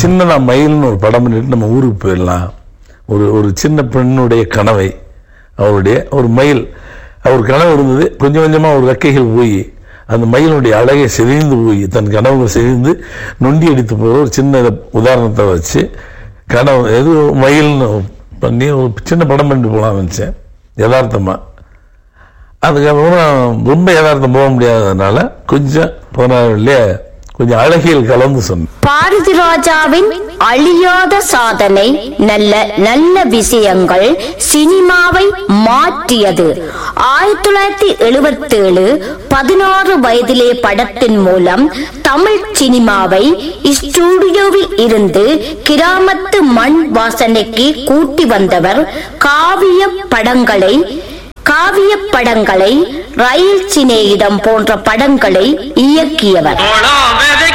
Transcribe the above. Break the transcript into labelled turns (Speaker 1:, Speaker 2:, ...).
Speaker 1: சின்னதா மயில்னு ஒரு படம் பண்ணிட்டு நம்ம ஊருக்கு போயிடலாம் ஒரு ஒரு சின்ன பெண்ணுடைய கனவை அவருடைய ஒரு மயில் அவர் கனவு இருந்தது கொஞ்சம் கொஞ்சமா ஒரு ரெக்கைகள் போய் அந்த மயிலுடைய அழகை சிதைந்து போய் தன் கனவுகள் சிதைந்து நொண்டி அடித்து போகிற ஒரு சின்ன உதாரணத்தை வச்சு கனவு எது மயில்னு பண்ணி ஒரு சின்ன படம் பண்ணிட்டு போகலாம்னு நினச்சேன் யதார்த்தமா அதுக்கப்புறம் ரொம்ப யதார்த்தம் போக முடியாததுனால கொஞ்சம் போனாலே கொஞ்சம் அழகியல் கலந்து சொன்னேன்
Speaker 2: பாரதி ராஜாவின் அழியாத சாதனை நல்ல நல்ல விஷயங்கள் சினிமாவை மாற்றியது ஆயிரத்தி தொள்ளாயிரத்தி எழுபத்தி ஏழு பதினாறு வயதிலே படத்தின் மூலம் தமிழ் சினிமாவை ஸ்டூடியோவில் இருந்து கிராமத்து மண் வாசனைக்கு கூட்டி வந்தவர் காவிய படங்களை காவிய படங்களை ரயில் சிநேகிதம் போன்ற படங்களை இயக்கியவர்
Speaker 3: மோளம் விதைக்க